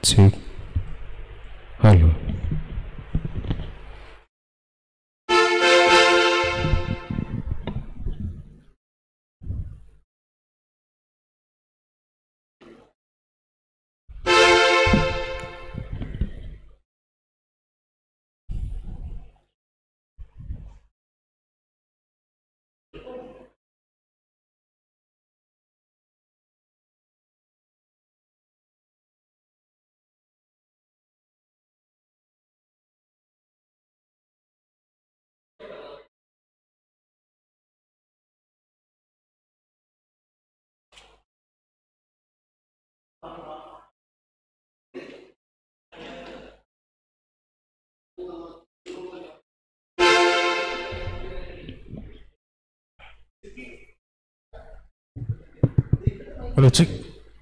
check hello hello check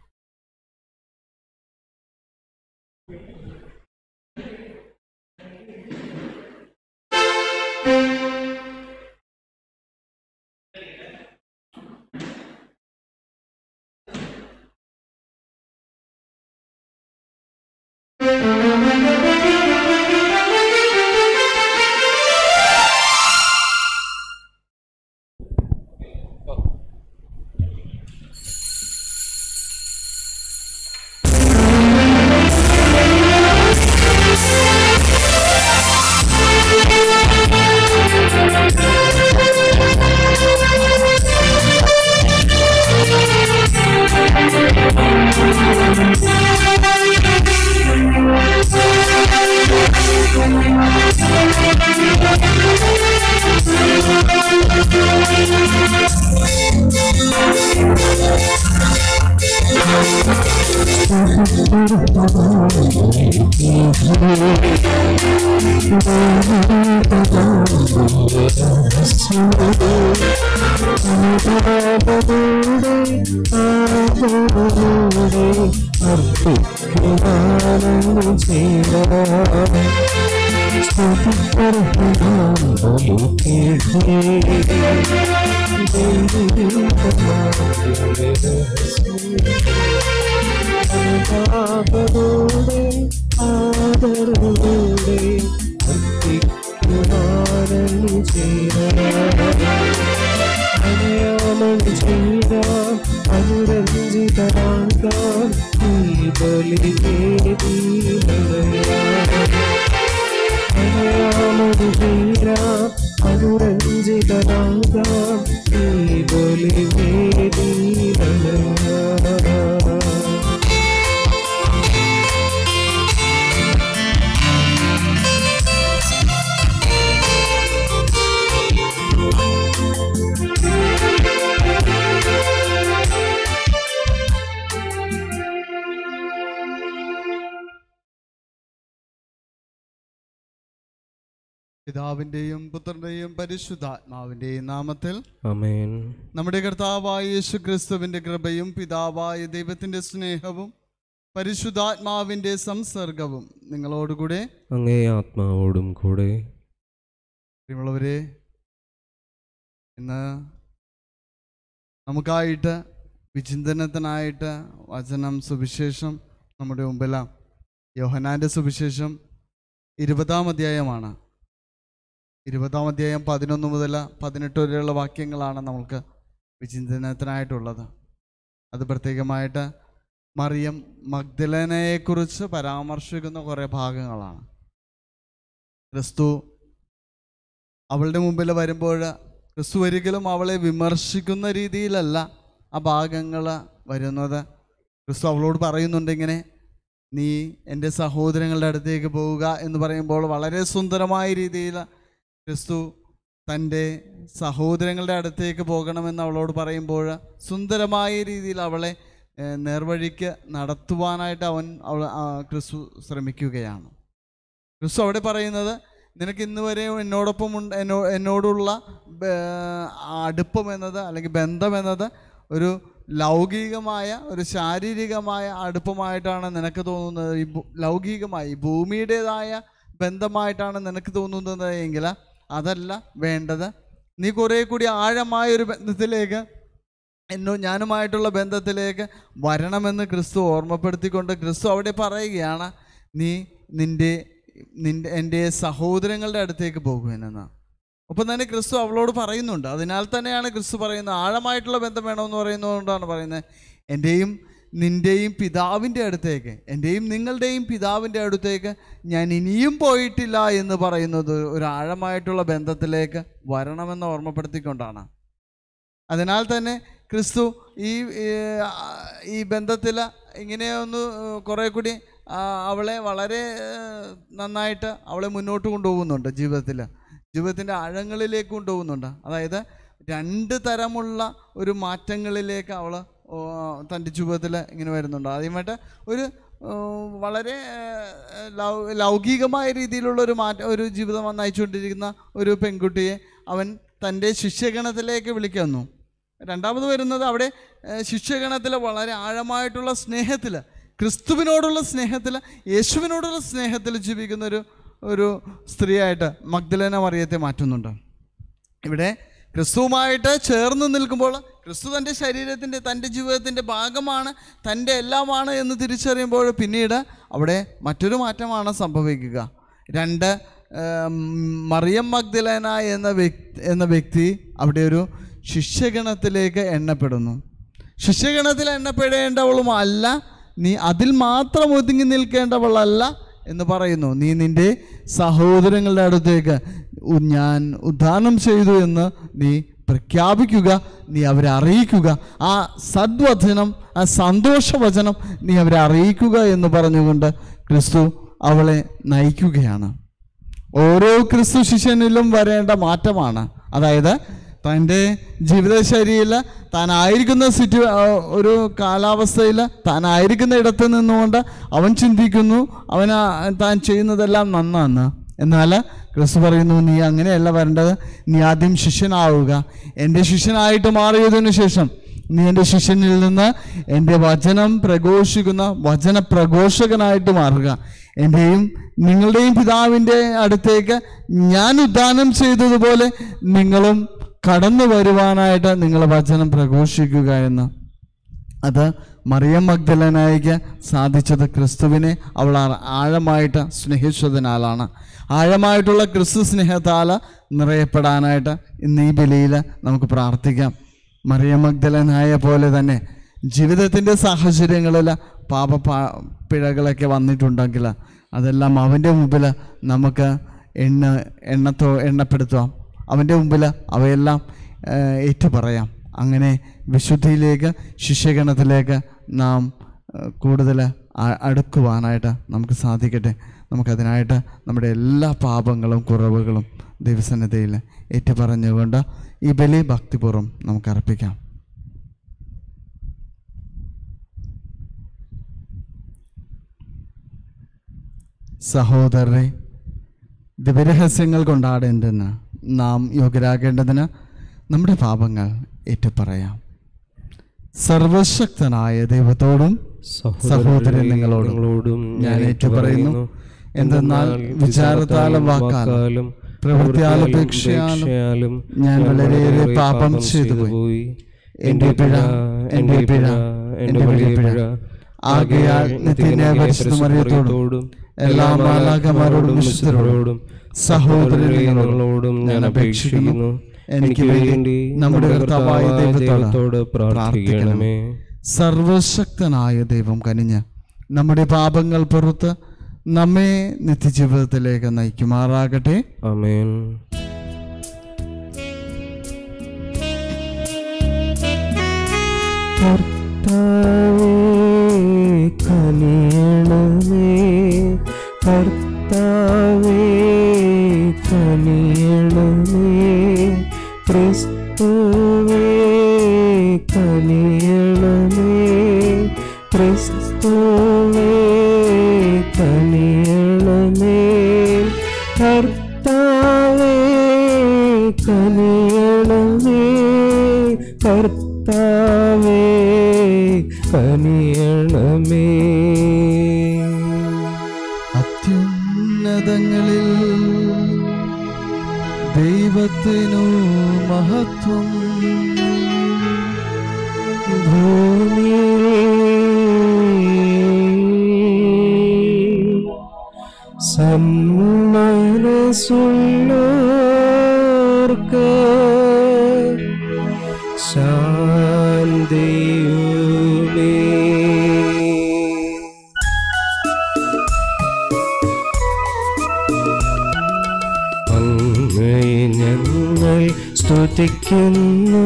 പിതാവിന്റെയും പുത്രന്റെയും പരിശുദ്ധാത്മാവിന്റെയും നാമത്തിൽ അമേൻ നമ്മുടെ കർത്താവായ യേശു ക്രിസ്തുവിന്റെ കൃപയും പിതാവായ ദൈവത്തിന്റെ സ്നേഹവും പരിശുദ്ധാത്മാവിന്റെ സംസർഗവും നിങ്ങളോടുകൂടെ അങ്ങേ ആത്മാവോടും കൂടെ പ്രിയമുള്ളവരെ ഇന്ന് നമുക്കായിട്ട് വിചിന്തനത്തിനായിട്ട് വചനം സുവിശേഷം നമ്മുടെ മുമ്പിലാണ് യോഹനാന്റെ സുവിശേഷം ഇരുപതാം അധ്യായമാണ് ഇരുപതാം അധ്യായം പതിനൊന്ന് മുതൽ പതിനെട്ട് വരെയുള്ള വാക്യങ്ങളാണ് നമുക്ക് വിചിന്തനത്തിനായിട്ടുള്ളത് അത് പ്രത്യേകമായിട്ട് മറിയം മഗ്ദലനയെക്കുറിച്ച് പരാമർശിക്കുന്ന കുറേ ഭാഗങ്ങളാണ് ക്രിസ്തു അവളുടെ മുമ്പിൽ വരുമ്പോൾ ക്രിസ്തു ഒരിക്കലും അവളെ വിമർശിക്കുന്ന രീതിയിലല്ല ആ ഭാഗങ്ങൾ വരുന്നത് ക്രിസ്തു അവളോട് പറയുന്നുണ്ട് ഇങ്ങനെ നീ എൻ്റെ സഹോദരങ്ങളുടെ അടുത്തേക്ക് പോവുക എന്ന് പറയുമ്പോൾ വളരെ സുന്ദരമായ രീതിയിൽ ക്രിസ്തു തൻ്റെ സഹോദരങ്ങളുടെ അടുത്തേക്ക് പോകണമെന്ന് അവളോട് പറയുമ്പോൾ സുന്ദരമായ രീതിയിൽ അവളെ ഏഹ്, നേർവഴിക്ക് നടത്തുവാനായിട്ട് അവൻ അവൾ ആ, ക്രിസ്തു ശ്രമിക്കുകയാണ് ക്രിസ്തു അവിടെ പറയുന്നത് നിനക്ക് ഇന്ന് വരെ എന്നോടൊപ്പം ഉണ്ട് എന്നോ എന്നോടുള്ള ബ- അടുപ്പം എന്നത് അല്ലെങ്കിൽ ബന്ധം എന്നത് ഒരു ലൗകികമായ ഒരു ശാരീരികമായ അടുപ്പമായിട്ടാണ് നിനക്ക് തോന്നുന്നത് ഈ ഭൂ- ലൗകികമായി ഭൂമിയുടേതായ ബന്ധമായിട്ടാണ് നിനക്ക് തോന്നുന്നത് എങ്കിൽ അതല്ല വേണ്ടത് നീ കുറേ കൂടി ആഴമായ ഒരു ബന്ധത്തിലേക്ക് എന്നോ ഞാനുമായിട്ടുള്ള ബന്ധത്തിലേക്ക് വരണമെന്ന് ക്രിസ്തു ഓർമ്മപ്പെടുത്തിക്കൊണ്ട് ക്രിസ്തു അവിടെ പറയുകയാണ് നീ നിൻ്റെ നിൻ്റെ എൻ്റെ സഹോദരങ്ങളുടെ അടുത്തേക്ക് പോകുവാനെന്ന് ഒപ്പം തന്നെ ക്രിസ്തു അവളോട് പറയുന്നുണ്ട് അതിനാൽ തന്നെയാണ് ക്രിസ്തു പറയുന്നത് ആഴമായിട്ടുള്ള ബന്ധം വേണമെന്ന് പറയുന്നതുകൊണ്ടാണ് പറയുന്നത് എൻ്റെയും നിൻ്റെയും പിതാവിൻ്റെ അടുത്തേക്ക് എൻ്റെയും നിങ്ങളുടെയും പിതാവിൻ്റെ അടുത്തേക്ക് ഞാൻ ഇനിയും പോയിട്ടില്ല എന്ന് പറയുന്നത് ഒരു ആഴമായിട്ടുള്ള ബന്ധത്തിലേക്ക് വരണമെന്ന് ഓർമ്മപ്പെടുത്തിക്കൊണ്ടാണ് അതിനാൽ തന്നെ ക്രിസ്തു ഈ ഈ- ഈ ബന്ധത്തിൽ ഇങ്ങനെ ഒന്ന് കുറേ കൂടി ആ, അവളെ വളരെ ഏഹ്, നന്നായിട്ട് അവളെ മുന്നോട്ട് കൊണ്ടുപോകുന്നുണ്ട് ജീവിതത്തിൽ ജീവിതത്തിൻ്റെ ആഴങ്ങളിലേക്ക് കൊണ്ടുപോകുന്നുണ്ട് അതായത് രണ്ട് തരമുള്ള ഒരു മാറ്റങ്ങളിലേക്ക് അവൾ തൻ്റെ ജീവിതത്തിൽ ഇങ്ങനെ വരുന്നുണ്ട് ആദ്യമായിട്ട് ഒരു ഏഹ്, വളരെ ഏഹ്, ലൗ ലൗകികമായ രീതിയിലുള്ള ഒരു മാറ്റ ഒരു ജീവിതം നയിച്ചുകൊണ്ടിരിക്കുന്ന ഒരു പെൺകുട്ടിയെ അവൻ തൻ്റെ ശിഷ്യഗണത്തിലേക്ക് വിളിക്കുന്നു രണ്ടാമത് വരുന്നത് അവിടെ ഏഹ്, ശിഷ്യഗണത്തിൽ വളരെ ആഴമായിട്ടുള്ള സ്നേഹത്തിൽ ക്രിസ്തുവിനോടുള്ള സ്നേഹത്തിൽ യേശുവിനോടുള്ള സ്നേഹത്തിൽ ജീവിക്കുന്ന ഒരു ഒരു സ്ത്രീയായിട്ട് മഗ്ദലേന മറിയത്തെ മാറ്റുന്നുണ്ട് ഇവിടെ ക്രിസ്തുവുമായിട്ട് ചേർന്ന് നിൽക്കുമ്പോൾ ക്രിസ്തു തൻ്റെ ശരീരത്തിൻ്റെ തൻ്റെ ജീവിതത്തിൻ്റെ ഭാഗമാണ് തൻ്റെ എല്ലാമാണ് എന്ന് തിരിച്ചറിയുമ്പോൾ പിന്നീട് അവിടെ മറ്റൊരു മാറ്റമാണ് സംഭവിക്കുക രണ്ട് ഏം, മറിയം മഗ്ദലേന എന്ന വ്യക്തി എന്ന വ്യക്തി അവിടെ ഒരു ശിഷ്യഗണത്തിലേക്ക് എണ്ണപ്പെടുന്നു ശിഷ്യഗണത്തിൽ എണ്ണപ്പെടേണ്ടവളും അല്ല നീ അതിൽ മാത്രം ഒതുങ്ങി നിൽക്കേണ്ടവളല്ല എന്ന് പറയുന്നു നീ നിൻ്റെ സഹോദരങ്ങളുടെ അടുത്തേക്ക് ഉ- ഞാൻ ഉദ്ധാനം ചെയ്തു എന്ന് നീ പ്രഖ്യാപിക്കുക നീ അവരെ അറിയിക്കുക ആ സദ്വചനം ആ സന്തോഷവചനം നീ അവരെ അറിയിക്കുക എന്ന് പറഞ്ഞുകൊണ്ട് ക്രിസ്തു അവളെ നയിക്കുകയാണ് ഓരോ ക്രിസ്തു ശിഷ്യനിലും വരേണ്ട മാറ്റമാണ് അതായത് തൻ്റെ ജീവിതശൈലിയിൽ താനായിരിക്കുന്ന സിറ്റു ആ, ഒരു കാലാവസ്ഥയിൽ താനായിരിക്കുന്ന ഇടത്ത് നിന്നുകൊണ്ട് അവൻ ചിന്തിക്കുന്നു അവൻ ആ, താൻ ചെയ്യുന്നതെല്ലാം നന്നാന്ന് എന്നാൽ ക്രിസ്തു പറയുന്നു നീ അങ്ങനെയല്ല വരേണ്ടത് നീ ആദ്യം ശിഷ്യനാവുക എൻ്റെ ശിഷ്യനായിട്ട് മാറിയതിനു ശേഷം നീ എൻ്റെ ശിഷ്യനിൽ നിന്ന് എൻ്റെ വചനം പ്രഘോഷിക്കുന്ന വചന പ്രഘോഷകനായിട്ട് മാറുക എൻ്റെയും നിങ്ങളുടെയും പിതാവിൻ്റെ അടുത്തേക്ക് ഞാൻ ഉദ്ധാനം ചെയ്തതുപോലെ നിങ്ങളും കടന്നു വരുവാനായിട്ട് നിങ്ങൾ വചനം പ്രഘോഷിക്കുക എന്ന് അത് മറിയം മഗ്ദലനായിക്ക് സാധിച്ചത് ക്രിസ്തുവിനെ അവൾ ആ- ആഴമായിട്ട് സ്നേഹിച്ചതിനാലാണ് ആഴമായിട്ടുള്ള ക്രിസ്തു സ്നേഹത്താൽ നിറയപ്പെടാനായിട്ട് ഇന്ന് ഈ ബലിയിൽ നമുക്ക് പ്രാർത്ഥിക്കാം മറിയം മഗ്ദലനായ പോലെ തന്നെ ജീവിതത്തിൻ്റെ സാഹചര്യങ്ങളിൽ പാപ പാ- പിഴകളൊക്കെ വന്നിട്ടുണ്ടെങ്കിൽ അതെല്ലാം അവൻ്റെ മുമ്പിൽ നമുക്ക് എണ്ണ എണ്ണത്തോ എണ്ണപ്പെടുത്താം അവൻ്റെ മുമ്പിൽ അവയെല്ലാം ഏഹ്, ഏറ്റുപറയാം അങ്ങനെ വിശുദ്ധിയിലേക്ക് ശിഷ്യഗണത്തിലേക്ക് നാം ഏഹ്, കൂടുതൽ അ- അടുക്കുവാനായിട്ട് നമുക്ക് സാധിക്കട്ടെ നമുക്കതിനായിട്ട് നമ്മുടെ എല്ലാ പാപങ്ങളും കുറവുകളും ദൈവസന്നദ്ധയിൽ ഏറ്റുപറഞ്ഞുകൊണ്ട് ഈ ബലി ഭക്തിപൂർവ്വം നമുക്ക് അർപ്പിക്കാം സഹോദരരെ ദിവരഹസ്യങ്ങൾ കൊണ്ടാടേണ്ടെന്ന് നാം യോഗ്യരാകേണ്ടതിന് നമ്മുടെ പാപങ്ങൾ ഏറ്റുപറയാം സർവശക്തനായ ദൈവത്തോടും സഹോദരൻ നിങ്ങളോടും നിങ്ങളോടും ഞാൻ ഏറ്റുപറയുന്നു എന്തെന്നാൽ വിചാരത്താലും വാക്കാലും പ്രവൃത്തിയാലും ഉപേക്ഷയാലും ഞാൻ വളരെയേറെ പാപം ചെയ്തു പോയി എന്റെ പിഴ എന്റെ പിഴ എന്റെ വലിയ പിഴ ആകയാൽ നിത്യനെ പരിശുദ്ധമറിയത്തോടും എല്ലാ മാലാകമാരോടും വിശുദ്ധരോടും സഹോദരങ്ങളോടും ഞാൻ അപേക്ഷിക്കുന്നു എനിക്ക് വേണ്ടി നമ്മുടെ കർത്താവായ ദൈവത്തോട് പ്രാർത്ഥിക്കണമേ സർവശക്തനായ ദൈവം കനിഞ്ഞ് നമ്മുടെ പാപങ്ങൾ പുറത്ത് നമ്മെ നിത്യജീവിതത്തിലേക്ക് നയിക്കുമാറാകട്ടെ ആമേൻ കർത്താവേ കനിയണമേ കർത്താവേ കനിയണമേ ക്രിസ്തുവേ കനിയണമേ ക്രിസ്തുവേ കനിയണമേ കർത്താവേ കനിയണമേ കർത്താവേ കനിയണമേ അത്യുന്നതങ്ങളിൽ ദൈവത്തിനു മഹത്വം സന്മനസുള്ളോർക്ക് ശാന്തിയുമേ അങ്ങയെ ഞങ്ങൾ സ്തുതിക്കുന്നു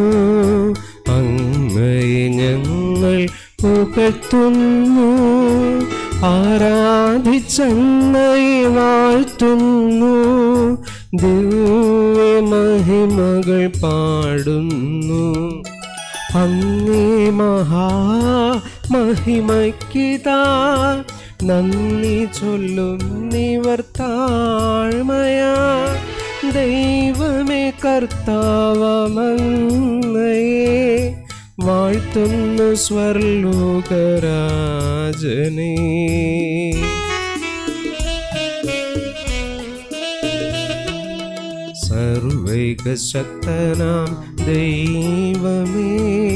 അങ്ങയെ ഞങ്ങൾ പുകഴ്ത്തുന്നു ആരാധിച്ചങ്ങയെ വാഴ്ത്തുന്നു ദിവ്യ മഹിമകൾ പാടുന്നു അങ്ങേ മഹാ മഹിമയ്ക്കിതാ നന്ദി ചൊല്ലുന്നിവർ താഴ്മയാ ദൈവമേ കർത്താവമങ്ങയെ വാഴ്ത്തുന്നു സ്വർലോകരാജനേ സർവൈകശക്തനാം ദൈവമേ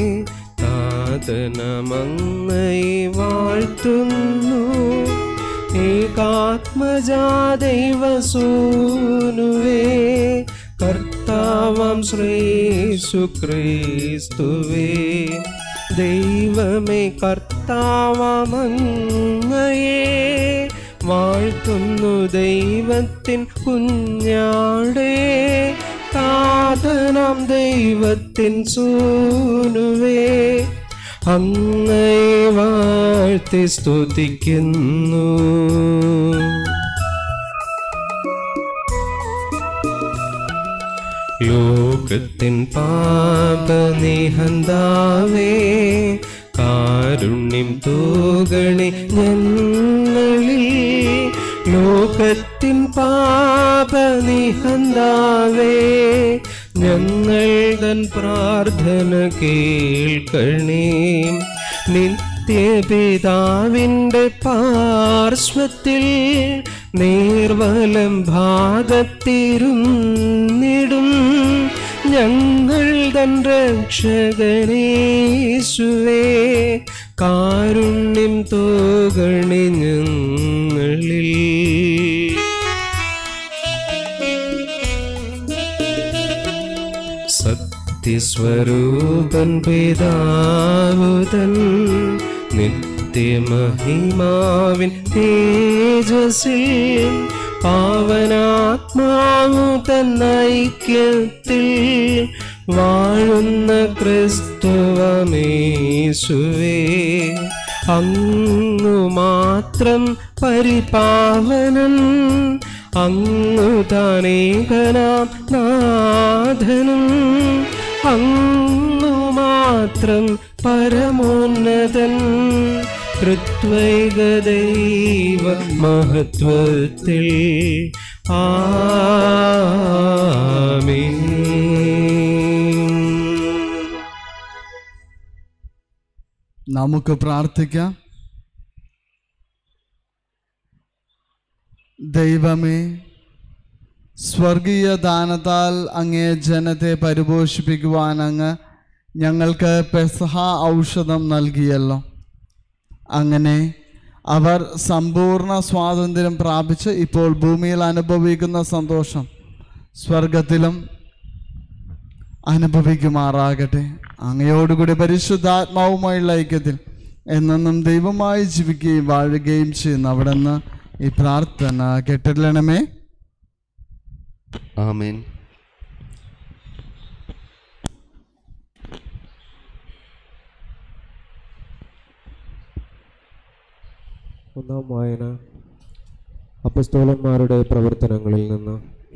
താതനമങ്ങയെ വാഴ്ത്തുന്നു ഏകാത്മജാ ദൈവസൂനുവേ കർത്താവം ശ്രീശു ക്രിസ്തുവേ ദൈവമേ കർത്താവമങ്ങയെ വാഴ്ത്തുന്നു ദൈവത്തിൻ കുഞ്ഞാടേ താതനാം ദൈവത്തിൻ സൂനുവേ അങ്ങയെ വാഴ്ത്തി സ്തുതിക്കുന്നു ലോകത്തിൻ പാപനിഹന്താവേ കാരുണ്യം തൂകണി ഞങ്ങളിൽ ലോകത്തിൻ പാപനിഹന്താവേ ഞങ്ങൾ തൻ പ്രാർത്ഥന കേൾക്കണേ നിത്യപിതാവിൻ്റെ പാർശ്വത്തിൽ നേർവലം ഭാഗത്തിരുന്നിടും ഞങ്ങൾ തൻ രക്ഷകനേശുവേ കാരുണ്യം തോകണി ഞങ്ങളിൽ സത്യസ്വരൂപൻ പിതാവുതൻ നിത്യമഹിമാവിൻ തേജസ്സിൽ പാവനാത്മാവു തൻ ഐക്യത്തിൽ വാഴുന്ന ക്രിസ്തുവമേശുവേ അങ്ങു മാത്രം പരിപാവനൻ അങ്ങു താനേകനാം നാഥനും അങ്ങു മാത്രം പരമോന്നതൻ തൃത്വൈക ദൈവ മഹത്വത്തിൽ ആമീൻ നമുക്ക് പ്രാർത്ഥിക്കാം ദൈവമേ സ്വർഗീയ ദാനത്താൽ അങ്ങേ ജനത്തെ പരിപോഷിപ്പിക്കുവാൻ അങ്ങ് ഞങ്ങൾക്ക് പെസഹ ഔഷധം നൽകിയല്ലോ അങ്ങനെ അവർ സമ്പൂർണ്ണ സ്വാതന്ത്ര്യം പ്രാപിച്ച് ഇപ്പോൾ ഭൂമിയിൽ അനുഭവിക്കുന്ന സന്തോഷം സ്വർഗത്തിലും അനുഭവിക്കുമാറാകട്ടെ അങ്ങയോടുകൂടി പരിശുദ്ധാത്മാവുമായുള്ള ഐക്യത്തിൽ എന്നെന്നും ദൈവമായി ജീവിക്കുകയും വാഴുകയും ചെയ്യുന്ന അവിടെ നിന്ന് ഈ പ്രാർത്ഥന കെട്ടിടണമേ ആമേൻ ഒന്നാം വായന അപ്പസ്തോലന്മാരുടെ പ്രവർത്തനങ്ങളിൽ നിന്ന്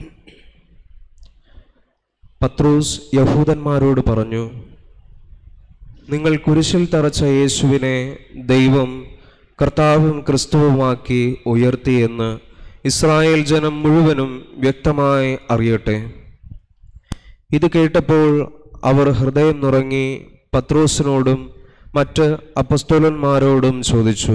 പത്രൂസ് യഹൂദന്മാരോട് പറഞ്ഞു നിങ്ങൾ കുരിശിൽ തറച്ച യേശുവിനെ ദൈവം കർത്താവും ക്രിസ്തുവുമാക്കി ഉയർത്തിയെന്ന് ഇസ്രായേൽ ജനം മുഴുവനും വ്യക്തമായി അറിയട്ടെ ഇത് കേട്ടപ്പോൾ അവർ ഹൃദയം നുറങ്ങി പത്രോസിനോടും മറ്റ് അപ്പസ്തോലന്മാരോടും ചോദിച്ചു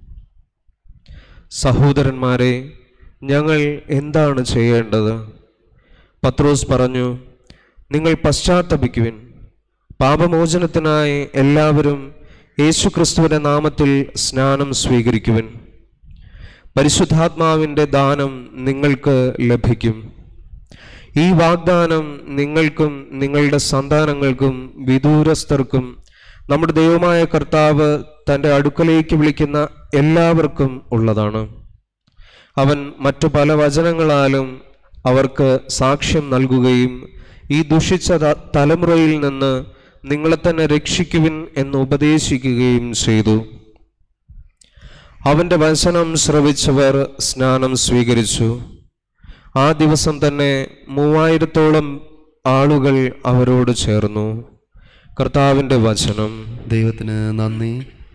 സഹോദരന്മാരെ ഞങ്ങൾ എന്താണ് ചെയ്യേണ്ടത് പത്രോസ് പറഞ്ഞു നിങ്ങൾ പശ്ചാത്തപിക്കുവിൻ പാപമോചനത്തിനായി എല്ലാവരും യേശുക്രിസ്തുവിന്റെ നാമത്തിൽ സ്നാനം സ്വീകരിക്കുവിൻ പരിശുദ്ധാത്മാവിൻ്റെ ദാനം നിങ്ങൾക്ക് ലഭിക്കും ഈ വാഗ്ദാനം നിങ്ങൾക്കും നിങ്ങളുടെ സന്താനങ്ങൾക്കും വിദൂരസ്ഥർക്കും നമ്മുടെ ദൈവമായ കർത്താവ് തൻ്റെ അടുക്കലേക്ക് വിളിക്കുന്ന എല്ലാവർക്കും ഉള്ളതാണ് അവൻ മറ്റു പല വചനങ്ങളാലും അവർക്ക് സാക്ഷ്യം നൽകുകയും ഈ ദുഷിച്ച ത- തലമുറയിൽ നിന്ന് നിങ്ങളെ തന്നെ രക്ഷിക്കുവിൻ എന്ന് ഉപദേശിക്കുകയും ചെയ്തു അവന്റെ വചനം ശ്രവിച്ചവർ സ്നാനം സ്വീകരിച്ചു ആ ദിവസം തന്നെ മൂവായിരത്തോളം ആളുകൾ അവരോട് ചേർന്നു കർത്താവിന്റെ വചനം ദൈവത്തിന് നന്ദി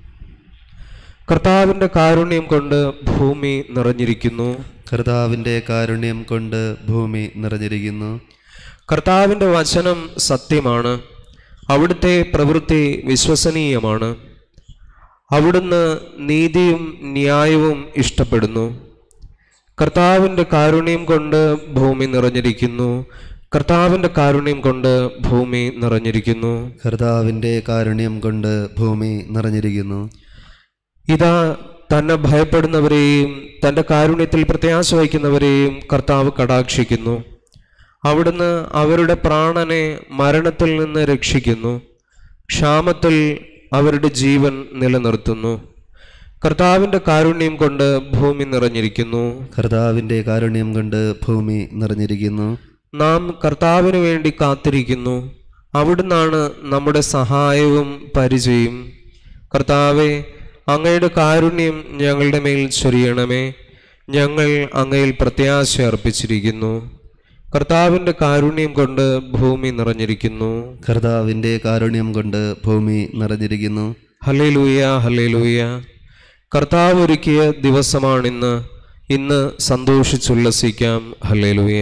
കർത്താവിന്റെ കാരുണ്യം കൊണ്ട് ഭൂമി നിറഞ്ഞിരിക്കുന്നു കർത്താവിൻ്റെ കാരുണ്യം കൊണ്ട് ഭൂമി നിറഞ്ഞിരിക്കുന്നു കർത്താവിന്റെ വചനം സത്യമാണ് അവിടുത്തെ പ്രവൃത്തി വിശ്വസനീയമാണ് അവിടുന്ന് നീതിയും ന്യായവും ഇഷ്ടപ്പെടുന്നു കർത്താവിന്റെ കാരുണ്യം കൊണ്ട് ഭൂമി നിറഞ്ഞിരിക്കുന്നു കർത്താവിന്റെ കാരുണ്യം കൊണ്ട് ഭൂമി നിറഞ്ഞിരിക്കുന്നു കർത്താവിൻ്റെ കാരുണ്യം കൊണ്ട് ഭൂമി നിറഞ്ഞിരിക്കുന്നു ഇതാ തന്നെ ഭയപ്പെടുന്നവരെയും തൻ്റെ കാരുണ്യത്തിൽ പ്രത്യാശ വയ്ക്കുന്നവരെയും കർത്താവ് കടാക്ഷിക്കുന്നു അവിടുന്ന് അവരുടെ പ്രാണനെ മരണത്തിൽ നിന്ന് രക്ഷിക്കുന്നു ക്ഷാമത്തിൽ അവരുടെ ജീവൻ നിലനിർത്തുന്നു കർത്താവിൻ്റെ കാരുണ്യം കൊണ്ട് ഭൂമി നിറഞ്ഞിരിക്കുന്നു കർത്താവിൻ്റെ കാരുണ്യം കൊണ്ട് ഭൂമി നിറഞ്ഞിരിക്കുന്നു നാം കർത്താവിന് വേണ്ടി കാത്തിരിക്കുന്നു അവിടുന്നാണ് നമ്മുടെ സഹായവും പരിചയം കർത്താവെ അങ്ങയുടെ കാരുണ്യം ഞങ്ങളുടെ മേൽ ചൊരിയണമേ ഞങ്ങൾ അങ്ങയിൽ പ്രത്യാശ അർപ്പിച്ചിരിക്കുന്നു കർത്താവിൻ്റെ കാരുണ്യം കൊണ്ട് ഭൂമി നിറഞ്ഞിരിക്കുന്നു കർത്താവിൻ്റെ കാരുണ്യം കൊണ്ട് ഭൂമി നിറഞ്ഞിരിക്കുന്നു ഹല്ലേലൂയ ഹല്ലേലൂയ കർത്താവ് ഒരുക്കിയ ദിവസമാണിന്ന് ഇന്ന് സന്തോഷിച്ചുല്ലസിക്കാം ഹല്ലേലൂയ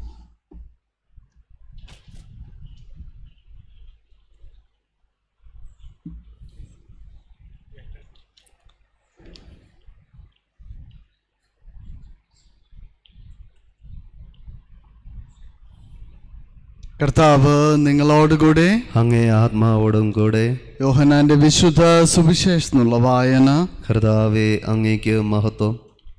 കർത്താവ് നിങ്ങളോടുകൂടെ അങ്ങേ ആത്മാവോടും കൂടെ യോഹനാന്റെ വിശുദ്ധ സുവിശേഷനുള്ള വായന കർത്താവെ അങ്ങേക്ക് മഹത്വം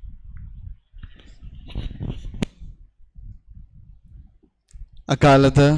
അക്കാലത്ത്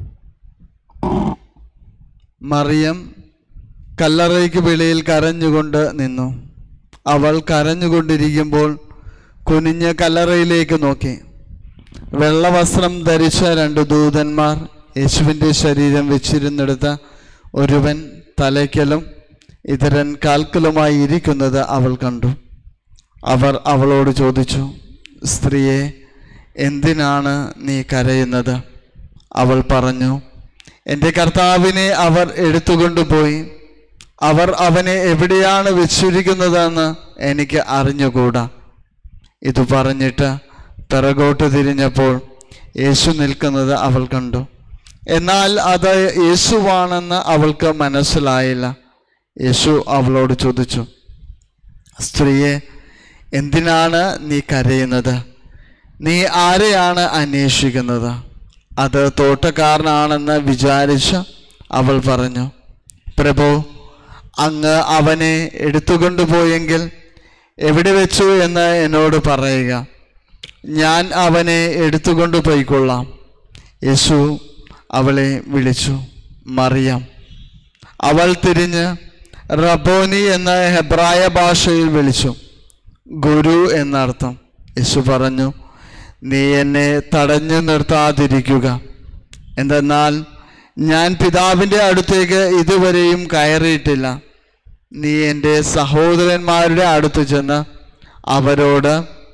മറിയം കല്ലറയ്ക്ക് വെളിയിൽ കരഞ്ഞുകൊണ്ട് നിന്നു അവൾ കരഞ്ഞുകൊണ്ടിരിക്കുമ്പോൾ കുനിഞ്ഞ് കല്ലറയിലേക്ക് നോക്കി വെള്ളവസ്ത്രം ധരിച്ച രണ്ട് ദൂതന്മാർ യേശുവിൻ്റെ ശരീരം വെച്ചിരുന്നെടുത്ത ഒരുവൻ തലയ്ക്കലും ഇതരൻ കാൽക്കലുമായി ഇരിക്കുന്നത് അവൾ കണ്ടു അവർ അവളോട് ചോദിച്ചു സ്ത്രീയെ എന്തിനാണ് നീ കരയുന്നത് അവൾ പറഞ്ഞു എൻ്റെ കർത്താവിനെ അവർ എടുത്തുകൊണ്ടുപോയി അവർ അവനെ എവിടെയാണ് വെച്ചിരിക്കുന്നതെന്ന് എനിക്ക് അറിഞ്ഞുകൂടാ ഇത് പറഞ്ഞിട്ട് പിറകോട്ട് തിരിഞ്ഞപ്പോൾ യേശു നിൽക്കുന്നത് അവൾ കണ്ടു എന്നാൽ അത് യേശുവാണെന്ന് അവൾക്ക് മനസ്സിലായില്ല യേശു അവളോട് ചോദിച്ചു സ്ത്രീയെ എന്തിനാണ് നീ കരയുന്നത് നീ ആരെയാണ് അന്വേഷിക്കുന്നത് അത് തോട്ടക്കാരനാണെന്ന് വിചാരിച്ച് അവൾ പറഞ്ഞു പ്രഭു അങ്ങ് അവനെ എടുത്തുകൊണ്ടുപോയെങ്കിൽ എവിടെ വെച്ചു എന്ന് എന്നോട് പറയുക ഞാൻ അവനെ എടുത്തുകൊണ്ട് പോയിക്കൊള്ളാം യേശു അവളെ വിളിച്ചു മറിയാം അവൾ തിരിഞ്ഞ് റബോനി എന്ന ഹെബ്രായ ഭാഷയിൽ വിളിച്ചു ഗുരു എന്നർത്ഥം യേശു പറഞ്ഞു നീ എന്നെ തടഞ്ഞു നിർത്താതിരിക്കുക എന്തെന്നാൽ ഞാൻ പിതാവിൻ്റെ അടുത്തേക്ക് ഇതുവരെയും കയറിയിട്ടില്ല നീ എൻ്റെ സഹോദരന്മാരുടെ അടുത്ത് ചെന്ന് അവരോട്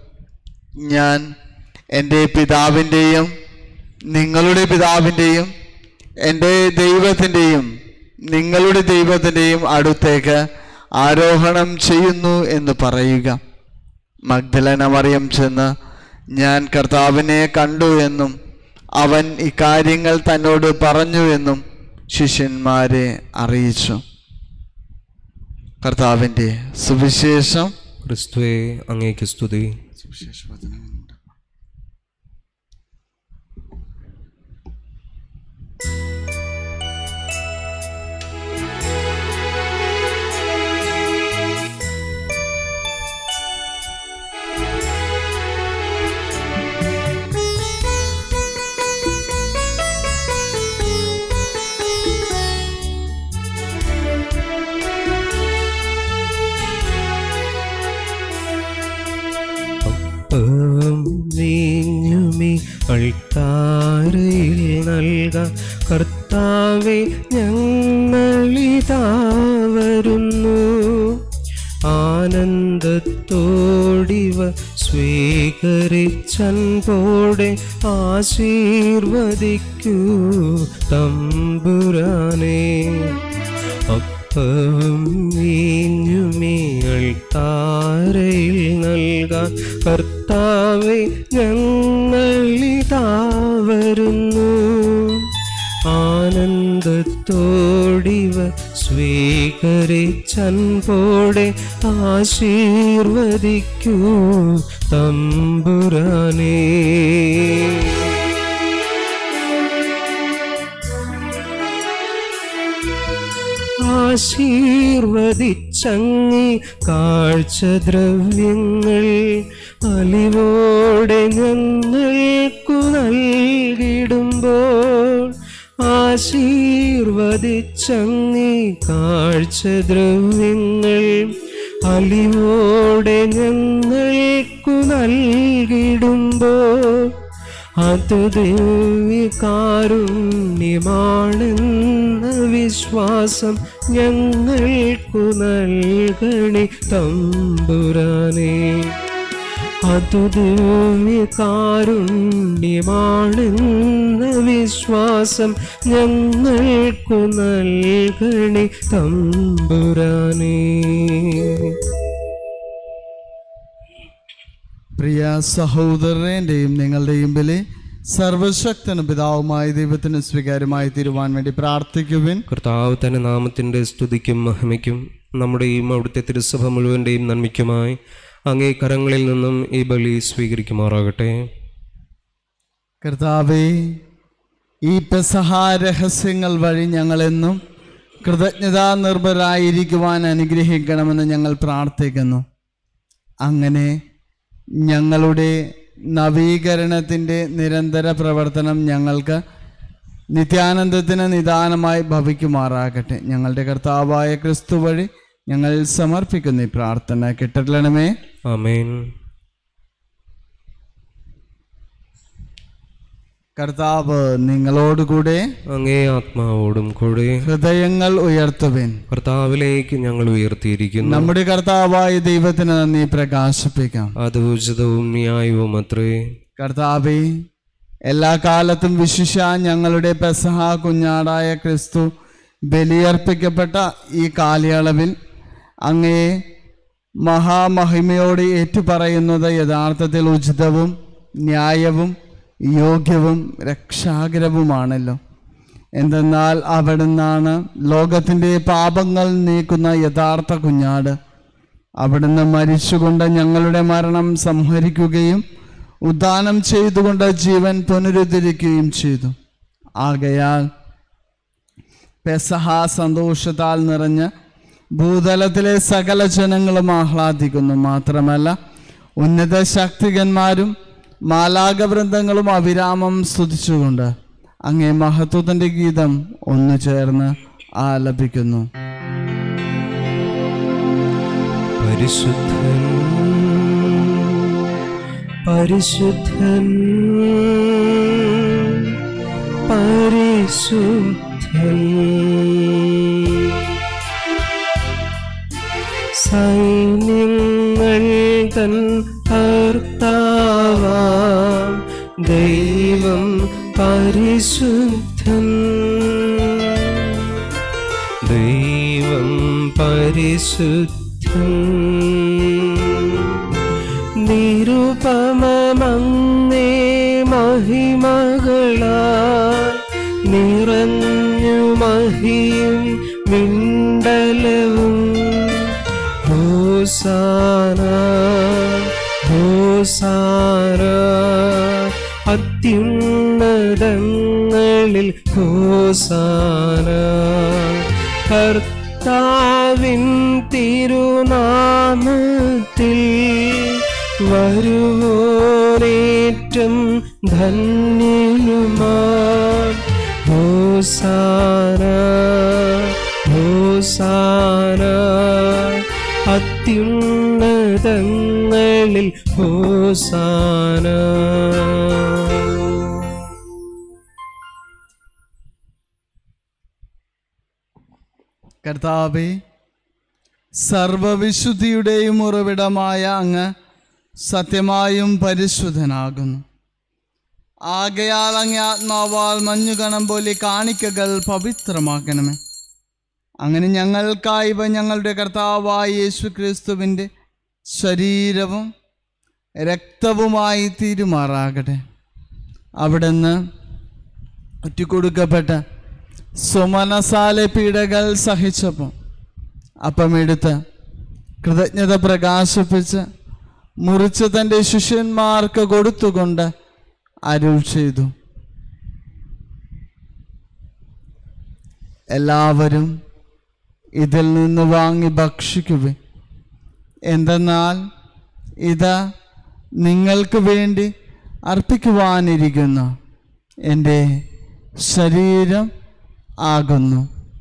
ഞാൻ എൻ്റെ പിതാവിൻ്റെയും നിങ്ങളുടെ പിതാവിൻ്റെയും എൻ്റെ ദൈവത്തിൻ്റെയും നിങ്ങളുടെ ദൈവത്തിൻ്റെയും അടുത്തേക്ക് ആരോഹണം ചെയ്യുന്നു എന്ന് പറയുക മഗ്ദലന മറിയം ചെന്ന് ഞാൻ കർത്താവിനെ കണ്ടു എന്നും അവൻ ഇക്കാര്യങ്ങൾ തന്നോട് പറഞ്ഞു എന്നും ശിഷ്യന്മാരെ അറിയിച്ചു കർത്താവിൻ്റെ സുവിശേഷം ക്രിസ്തുവെ അങ്ങേക്ക് സ്തുതി നൽകാൻ കർത്താവെ ഞങ്ങളിതാ വരുന്നു ആനന്ദത്തോടിവ സ്വീകരിച്ചൻപോടെ ആശീർവദിക്കൂ തമ്പുരാനേ അപ്പവും വീഞ്ഞുമീൾ താരയിൽ നൽകാൻ കർത്താവെ ഞങ്ങളിതാ വരുന്നു ആനന്ദത്തോടിവ സ്വീകരിച്ചൻപോടെ ആശീർവദിക്കൂ തമ്പുരാനേ ആശീർവദിച്ചങ്ങി കാഴ്ചദ്രവ്യങ്ങൾ അലിവോടെ ഞങ്ങൾക്കു നൽകിടുമ്പോൾ ആശീർവദിച്ചങ്ങി കാഴ്ചദ്രവ്യങ്ങൾ അലിവോടെ ഞങ്ങൾക്കു നൽകിടുമ്പോൾ അത് ദിവ്യകാരുണ്യമാണെന്ന വിശ്വാസം ഞങ്ങൾക്കു നൽകണി തമ്പുരാനേ അതു ദിവ്യകാരുണ്യമാണെന്ന വിശ്വാസം ഞങ്ങൾക്കു നൽകണി തമ്പുരാനേ പ്രിയ സഹോദരൻ്റെയും നിങ്ങളുടെയും ബലി സർവശക്തനും പിതാവുമായ ദൈവത്തിന് സ്വീകാര്യമായി തീരുവാൻ വേണ്ടി പ്രാർത്ഥിക്കുവിൻ കർത്താവ് തന്നെ നാമത്തിൻ്റെ സ്തുതിക്കും മഹിമയ്ക്കും നമ്മുടെയും അവിടുത്തെ തിരുസഭ മുഴുവൻ്റെയും നന്മയ്ക്കുമായി അങ്ങേ കരങ്ങളിൽ നിന്നും ഈ ബലി സ്വീകരിക്കുമാറാകട്ടെ കർത്താവേ ഈ പെസഹ രഹസ്യങ്ങൾ വഴി ഞങ്ങളെന്നും കൃതജ്ഞതാ നിർഭരായിരിക്കുവാൻ അനുഗ്രഹിക്കണമെന്ന് ഞങ്ങൾ പ്രാർത്ഥിക്കുന്നു അങ്ങനെ ഞങ്ങളുടെ നവീകരണത്തിൻ്റെ നിരന്തര പ്രവർത്തനം ഞങ്ങൾക്ക് നിത്യാനന്ദത്തിന് നിദാനമായി ഭവിക്കുമാറാകട്ടെ ഞങ്ങളുടെ കർത്താവായ ക്രിസ്തു വഴി ഞങ്ങൾ സമർപ്പിക്കുന്ന ഈ പ്രാർത്ഥന കിട്ടണമേ ആമേൻ കർത്താവ് നിങ്ങളോടുകൂടെ അങ്ങേ ആത്മാവോടും കൂടെ ഹൃദയങ്ങൾ ഉയർത്തുവിൻ കർത്താവിലേക്ക് ഞങ്ങൾ ഉയർത്തിയിരിക്കുന്നു നമ്മുടെ കർത്താവായ ദൈവത്തിന് നന്ദി പ്രകാശിപ്പിക്കാം അത് ഉചിതവും ന്യായവും അത്രേ കർത്താവെ എല്ലാ കാലത്തും വിശിഷ ഞങ്ങളുടെ പെസഹ കുഞ്ഞാടായ ക്രിസ്തു ബലിയർപ്പിക്കപ്പെട്ട ഈ കാലയളവിൽ അങ്ങയെ മഹാമഹിമയോട് ഏറ്റുപറയുന്നത് യഥാർത്ഥത്തിൽ ഉചിതവും ന്യായവും യോഗ്യവും രക്ഷാകരവുമാണല്ലോ എന്തെന്നാൽ അവിടുന്നാണ് ലോകത്തിൻ്റെ പാപങ്ങൾ നീക്കുന്ന യഥാർത്ഥ കുഞ്ഞാട് അവിടുന്ന് മരിച്ചുകൊണ്ട് ഞങ്ങളുടെ മരണം സംഹരിക്കുകയും ഉദ്ദാനം ചെയ്തുകൊണ്ട് ജീവൻ പുനരുദ്ധരിക്കുകയും ചെയ്തു ആകയാൽ പെസഹ സന്തോഷത്താൽ നിറഞ്ഞ് ഭൂതലത്തിലെ സകല ജനങ്ങളും ആഹ്ലാദിക്കുന്നു മാത്രമല്ല ഉന്നത ശക്തികന്മാരും മാലാകവൃന്ദങ്ങളും അവിരാമം സ്തുതിച്ചുകൊണ്ട് അങ്ങേ മഹത്വത്തിൻ്റെ ഗീതം ഒന്നു ചേർന്ന് ആലപിക്കുന്നു പരിശുദ്ധൻ പരിശുദ്ധൻ പരിശുദ്ധൻ സൈന്യങ്ങൾ തൻ കർത്താവാം ദൈവം പരിശുദ്ധൻ ദൈവം പരിശുദ്ധൻ നിരുപമമങ്ങേ മഹിമകളാൽ നിറഞ്ഞു മഹിയും മിണ്ടലവും ഹോസാന ഹോസാന അത്യുന്നതങ്ങളിൽ ഹോസാന കർത്താവിൻ തിരുനാമത്തിൽ വരുവോരേറ്റം ധന്യനുമാ ഹോസാന ഹോസാന അത്യുന്നതങ്ങളിൽ ഹോസാന കർത്താവെ സർവവിശുദ്ധിയുടെയും ഉറവിടമായ അങ്ങ് സത്യമായും പരിശുദ്ധനാകുന്നു ആകയാൽ അങ്ങ് ആത്മാവാൽ മഞ്ഞുകണം പോലെ കാണിക്കകൾ പവിത്രമാക്കണമേ അങ്ങനെ ഞങ്ങൾക്കായി ഇവ ഞങ്ങളുടെ കർത്താവായ യേശു ക്രിസ്തുവിൻ്റെ ശരീരവും രക്തവുമായി തീരുമാറാകട്ടെ അവിടുന്ന് ഒറ്റിക്കൊടുക്കപ്പെട്ട സുമനസാലെ പീഡകൾ സഹിച്ചപ്പോൾ അപ്പമെടുത്ത് കൃതജ്ഞത പ്രകാശിപ്പിച്ച് മുറിച്ച് തൻ്റെ ശിഷ്യന്മാർക്ക് കൊടുത്തുകൊണ്ട് അരുൾ ചെയ്തു എല്ലാവരും ഇതിൽ നിന്ന് വാങ്ങി ഭക്ഷിക്കുവേ എന്തെന്നാൽ ഇത് നിങ്ങൾക്ക് വേണ്ടി അർപ്പിക്കുവാനിരിക്കുന്ന എൻ്റെ ശരീരം ആകുന്നു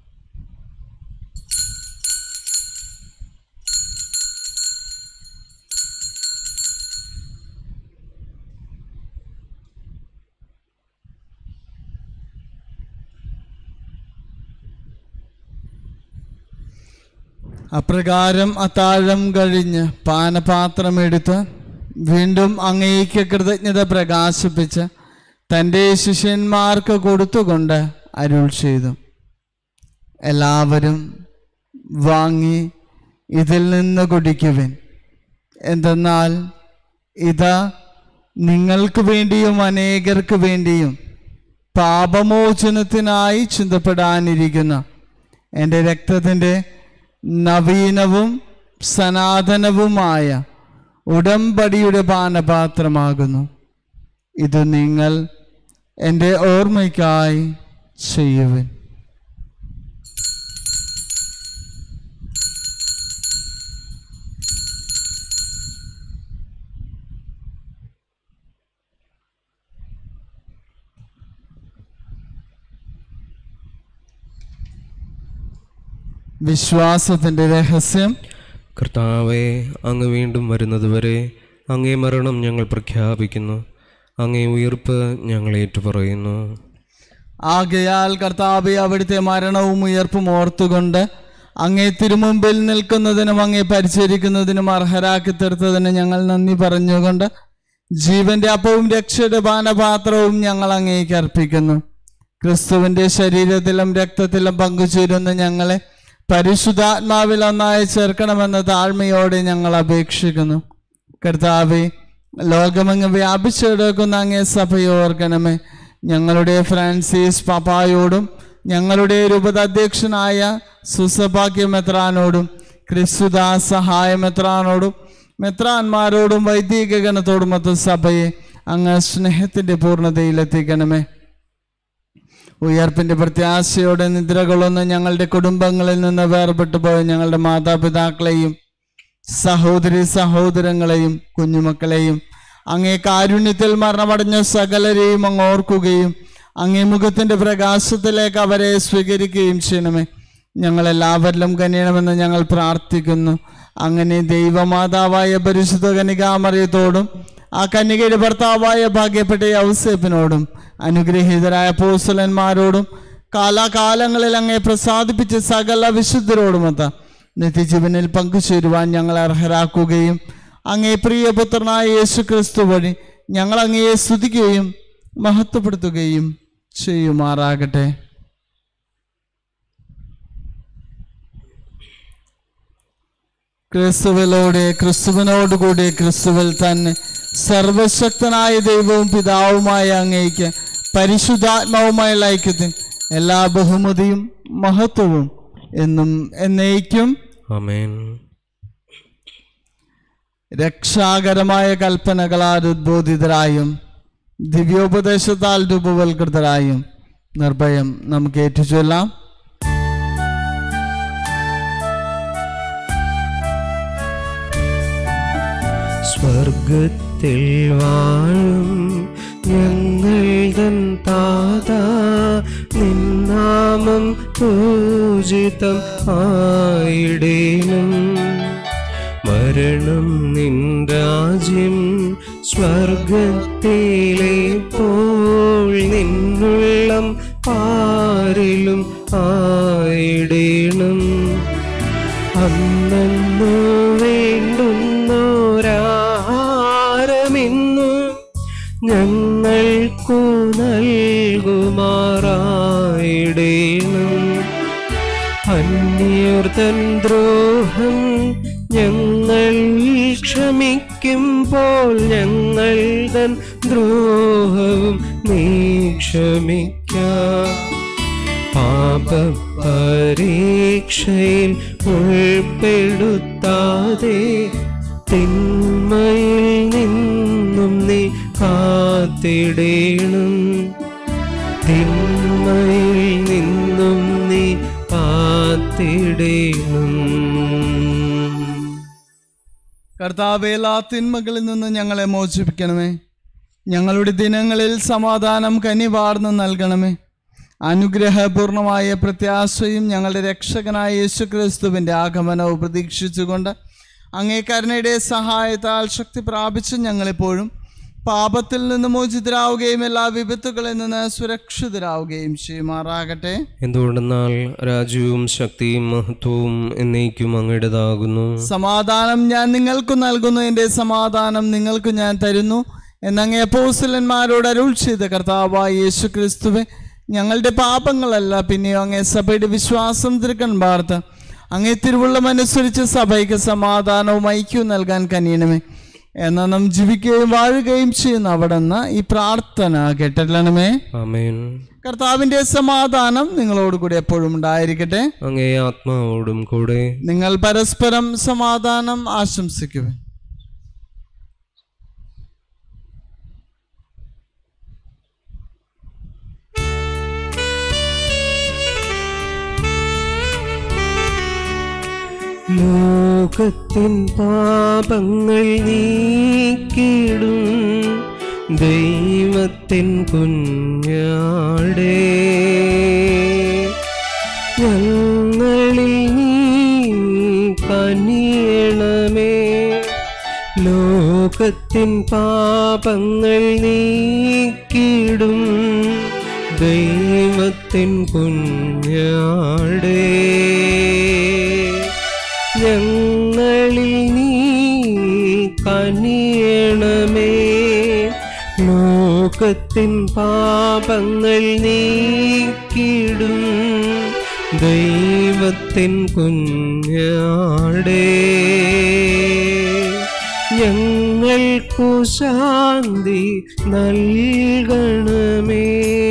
അപ്രകാരം അത്താഴം കഴിഞ്ഞ് പാനപാത്രമെടുത്ത് വീണ്ടും അങ്ങേക്ക് കൃതജ്ഞത പ്രകാശിപ്പിച്ച് തൻ്റെ ശിഷ്യന്മാർക്ക് കൊടുത്തുകൊണ്ട് അരുൾ ചെയ്തു എല്ലാവരും വാങ്ങി ഇതിൽ നിന്ന് കുടിക്കുവിൻ എന്തെന്നാൽ ഇത് നിങ്ങൾക്ക് വേണ്ടിയും അനേകർക്ക് വേണ്ടിയും പാപമോചനത്തിനായി ചിന്തപ്പെടാനിരിക്കുന്ന എൻ്റെ രക്തത്തിൻ്റെ നവീനവും സനാതനവുമായ ഉടമ്പടിയുടെ പാനപാത്രമാകുന്നു ഇത് നിങ്ങൾ എൻ്റെ ഓർമ്മയ്ക്കായി ചെയ്യുവിൻ വിശ്വാസത്തിൻ്റെ രഹസ്യം കർത്താവെ അങ്ങ് വീണ്ടും വരുന്നതുവരെ അങ്ങേ മരണം ഞങ്ങൾ പ്രഖ്യാപിക്കുന്നു അങ്ങേ ഉയർപ്പ് ഞങ്ങൾ ഏറ്റുപറയുന്നു ആകയാൽ കർത്താവെ അവിടുത്തെ മരണവും ഉയർപ്പും ഓർത്തുകൊണ്ട് അങ്ങേ തിരുമുമ്പിൽ നിൽക്കുന്നതിനും അങ്ങേ പരിചരിക്കുന്നതിനും അർഹരാക്കി തീർത്തതിന് ഞങ്ങൾ നന്ദി പറഞ്ഞുകൊണ്ട് ജീവന്റെ അപ്പവും രക്ഷയുടെ പാനപാത്രവും ഞങ്ങൾ അങ്ങേക്ക് അർപ്പിക്കുന്നു ക്രിസ്തുവിന്റെ ശരീരത്തിലും രക്തത്തിലും പങ്കുചേരുന്ന ഞങ്ങളെ പരിശുദ്ധാത്മാവിൽ ഒന്നായി ചേർക്കണമെന്ന താഴ്മയോടെ ഞങ്ങൾ അപേക്ഷിക്കുന്നു കർത്താവെ ലോകമങ്ങ് വ്യാപിച്ചെടുക്കുന്ന അങ്ങേ സഭയെ ഓർക്കണമേ ഞങ്ങളുടെ ഫ്രാൻസിസ് പാപ്പായോടും ഞങ്ങളുടെ രൂപത അധ്യക്ഷനായ സുസഭാഗ്യ മെത്രാനോടും ക്രിസ്തുദാസ് സഹായ മെത്രാനോടും മെത്രാന്മാരോടും വൈദിക ഗണത്തോടും മൊത്ത സഭയെ അങ്ങ് സ്നേഹത്തിൻ്റെ പൂർണ്ണതയിലെത്തിക്കണമേ ഉയർപ്പിന്റെ പ്രത്യാശയോടെ നിദ്ര കൊള്ളുന്ന ഞങ്ങളുടെ കുടുംബങ്ങളിൽ നിന്ന് വേർപെട്ടു പോയ ഞങ്ങളുടെ മാതാപിതാക്കളെയും സഹോദരി സഹോദരങ്ങളെയും കുഞ്ഞുമക്കളെയും അങ്ങേ കാരുണ്യത്തിൽ മരണമടഞ്ഞ സകലരെയും അങ്ങ് ഓർക്കുകയും അങ്ങേ മുഖത്തിന്റെ പ്രകാശത്തിലേക്ക് അവരെ സ്വീകരിക്കുകയും ചെയ്യണമേ ഞങ്ങളെല്ലാവരിലും കനിയണമെന്ന് ഞങ്ങൾ പ്രാർത്ഥിക്കുന്നു അങ്ങനെ ദൈവമാതാവായ പരിശുദ്ധ കനികാമറിയത്തോടും ആ കന്യകയുടെ ഭർത്താവായ ഭാഗ്യപ്പെട്ട ഔസേപ്പിനോടും അനുഗ്രഹീതരായ പോസ്റ്റലന്മാരോടും കാലാകാലങ്ങളിൽ അങ്ങേ പ്രസാദിപ്പിച്ച സകല വിശുദ്ധരോടുമൊത്ത നിത്യജീവനിൽ പങ്കുചേരുവാൻ ഞങ്ങൾ അർഹരാക്കുകയും അങ്ങേ പ്രിയപുത്രനായ യേശു ക്രിസ്തു വഴി ഞങ്ങൾ അങ്ങയെ സ്തുതിക്കുകയും മഹത്വപ്പെടുത്തുകയും ചെയ്യുമാറാകട്ടെ ക്രിസ്തുവിലൂടെ ക്രിസ്തുവിനോടുകൂടി ക്രിസ്തുവിൽ തന്നെ സർവശക്തനായ ദൈവവും പിതാവുമായ അങ്ങേക്ക് പരിശുദ്ധാത്മാവുമായ ഐക്യത്തിന് എല്ലാ ബഹുമതിയും മഹത്വവും എന്നും എന്നേക്കും ആമേൻ രക്ഷാകരമായ കൽപ്പനകളാൽ ഉദ്ബോധിതരായും ദിവ്യോപദേശത്താൽ രൂപവൽകൃതരായും നിർഭയം നമുക്ക് ഏറ്റുചൊല്ലാം സ്വർഗത്തിൽ വാഴും ഞങ്ങൾ തൻ താത നിന്നാമം പൂജിതം ആയിടേനും മരണം നിൻ രാജ്യം സ്വർഗത്തിലെ പോൾ നിന്നുള്ളം പാരിലും ആയിടേണം അന്നു വേണ്ടുന്നോരാഹാരമിന്നു ഞങ്ങൾക്കു നൽകുമാറായിടേണം അന്യർത്തൻ ദ്രോഹം ഞങ്ങൾ ക്ഷമിക്കുമ്പോൾ ഞങ്ങൾ തൻ ദ്രോഹവും നീ ക്ഷമിക്കാം പാപപരീക്ഷയിൽ ഉൾപ്പെടുത്താതെ തിന്മയിൽ നിന്നും നീ കാത്തിടേണം തിന്മയിൽ നിന്നും നീ കാത്തിടേണം കർത്താവേ എല്ലാ തിന്മകളിൽ നിന്ന് ഞങ്ങളെ മോചിപ്പിക്കണമേ ഞങ്ങളുടെ ദിനങ്ങളിൽ സമാധാനം കനിവാർന്ന് നൽകണമേ അനുഗ്രഹപൂർണമായ പ്രത്യാശയും ഞങ്ങളുടെ രക്ഷകനായ യേശു ക്രിസ്തുവിൻ്റെ ആഗമനവും പ്രതീക്ഷിച്ചുകൊണ്ട് അങ്ങേ കരുണയുടെ സഹായത്താൽ ശക്തി പ്രാപിച്ച് ഞങ്ങളെപ്പോഴും പാപത്തിൽ നിന്ന് മോചിതരാവുകയും എല്ലാ വിപത്തുകളിൽ നിന്ന് സുരക്ഷിതരാവുകയും ചെയ്യുമാറാകട്ടെ എന്തുകൊണ്ടെന്നാൽ രാജ്യവും ശക്തിയും മഹത്വവും എന്നേക്കും അങ്ങയുടേതാകുന്നു സമാധാനം ഞാൻ നിങ്ങൾക്ക് നൽകുന്നു എൻ്റെ സമാധാനം നിങ്ങൾക്ക് ഞാൻ തരുന്നു എന്നങ്ങേ അപ്പോസ്തലന്മാരോട് അരുൾ ചെയ്ത കർത്താവായ യേശു ക്രിസ്തുവെ ഞങ്ങളുടെ പാപങ്ങളല്ല പിന്നെയോ അങ്ങേ സഭയുടെ വിശ്വാസം തിരുക്കൻ പാർത്ത് അങ്ങേ തിരുവുള്ളമനുസരിച്ച് സഭയ്ക്ക് സമാധാനവും ഐക്യവും നൽകാൻ കനിയണമേ എന്നാൽ നാം ജീവിക്കുകയും വാഴുകയും ചെയ്യുന്ന അവിടെ നിന്ന് ഈ പ്രാർത്ഥന കേട്ടല്ലണമേ ആമേൻ കർത്താവിൻ്റെ സമാധാനം നിങ്ങളോട് കൂടി എപ്പോഴും ഉണ്ടായിരിക്കട്ടെ അങ്ങേ ആത്മാവോടും കൂടെ നിങ്ങൾ പരസ്പരം സമാധാനം ആശംസിക്കുക ലോകത്തിൻ പാപങ്ങൾ നീക്കിടും ദൈവത്തിൻ കുഞ്ഞാടേ ഞങ്ങളിൽ നീ കനിയണമേ ലോകത്തിൻ പാപങ്ങൾ നീക്കിടും ദൈവത്തിൻ കുഞ്ഞാടേ ഞങ്ങളിൽ നീ കനിയണമേ ലോകത്തിൻ പാപങ്ങൾ നീക്കിടും ദൈവത്തിൻ കുഞ്ഞാടേ ഞങ്ങൾക്കു ശാന്തി നൽകണമേ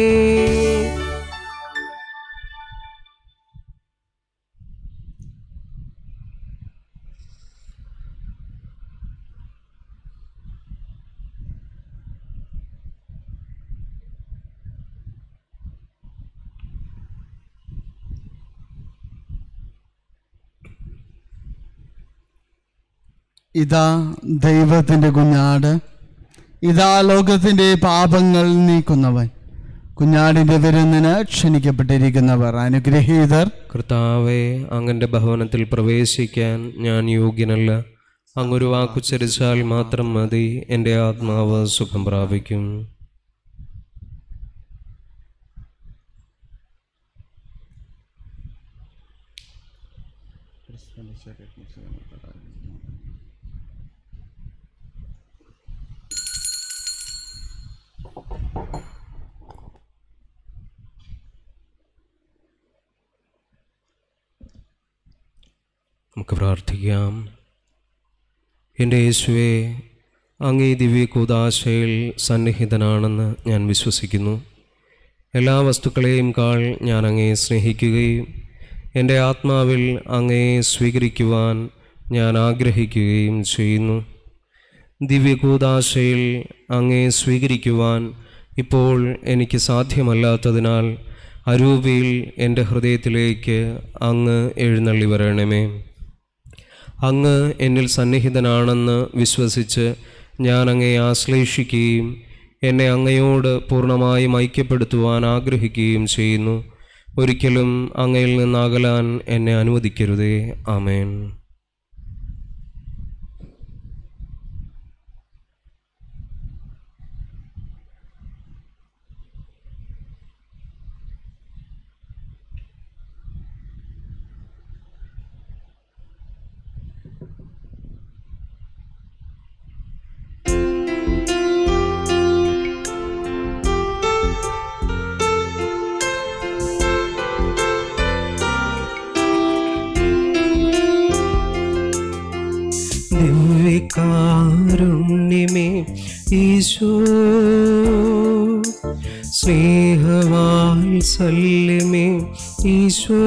ഇതാ ദൈവത്തിൻ്റെ കുഞ്ഞാട് ഇതാ ലോകത്തിൻ്റെ പാപങ്ങൾ നീക്കുന്നവൻ കുഞ്ഞാടിൻ്റെ വിരുന്നിന് ക്ഷണിക്കപ്പെട്ടിരിക്കുന്നവർ അനുഗ്രഹീതർ കർത്താവെ അങ്ങന്റെ ഭവനത്തിൽ പ്രവേശിക്കാൻ ഞാൻ യോഗ്യനല്ല അങ്ങൊരു വാക്കുച്ചരിച്ചാൽ മാത്രം മതി എൻ്റെ ആത്മാവ് സുഖം പ്രാപിക്കും നമുക്ക് പ്രാർത്ഥിക്കാം എൻ്റെ യേശുവെ അങ്ങേ ദിവ്യ കൂതാശയിൽ സന്നിഹിതനാണെന്ന് ഞാൻ വിശ്വസിക്കുന്നു എല്ലാ വസ്തുക്കളെയും കാൾ ഞാൻ അങ്ങേ സ്നേഹിക്കുകയും എൻ്റെ ആത്മാവിൽ അങ്ങയെ സ്വീകരിക്കുവാൻ ഞാൻ ആഗ്രഹിക്കുകയും ചെയ്യുന്നു ദിവ്യകൂതാശയിൽ അങ്ങയെ സ്വീകരിക്കുവാൻ ഇപ്പോൾ എനിക്ക് സാധ്യമല്ലാത്തതിനാൽ അരൂപിയിൽ എൻ്റെ ഹൃദയത്തിലേക്ക് അങ്ങ് എഴുന്നള്ളി വരണമേ അങ്ങ് എന്നിൽ സന്നിഹിതനാണെന്ന് വിശ്വസിച്ച് ഞാൻ അങ്ങയെ ആശ്ലേഷിക്കുകയും എന്നെ അങ്ങയോട് പൂർണ്ണമായും ഐക്യപ്പെടുത്തുവാൻ ആഗ്രഹിക്കുകയും ചെയ്യുന്നു ഒരിക്കലും അങ്ങയിൽ നിന്നകലാൻ എന്നെ അനുവദിക്കരുതേ ആമേൻ കാരുണ്യമേ ഈശോ സ്നേഹവാത്സല്യമേ ഈശോ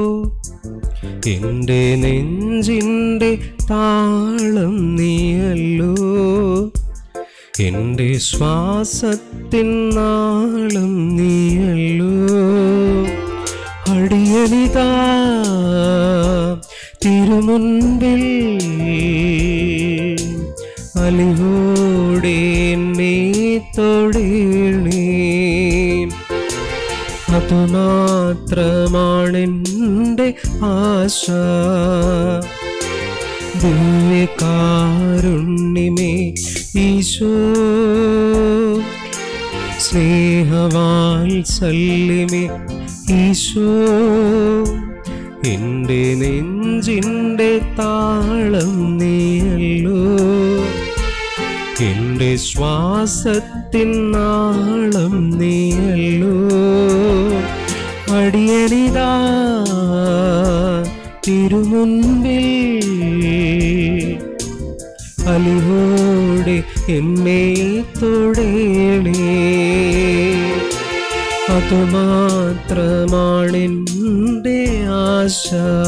എൻ്റെ നെഞ്ചിൻ്റെ താളം നീയല്ലോ എൻ്റെ ശ്വാസത്തിൻ നാളം നീയല്ലോ അടിയനിതാ തിരുമുൻപിൽ അലിവോടെ എന്നെ തൊടേണേ അതുമാത്രമാണെൻ്റെ ആശ ദിവ്യകാരുണ്യമേ ഈശോ സ്നേഹവാത്സല്യമേ ഈശോ എൻ്റെ നെഞ്ചിൻ്റെ താളം നീയല്ലോ എൻ്റെ ശ്വാസത്തിൻ നാളം നീയല്ലോ അടിയനിതാ തിരുമുൻപിൽ അലിവോടെ എന്നെ തൊടേണേ അതുമാത്രമാണെൻ്റെ ആശ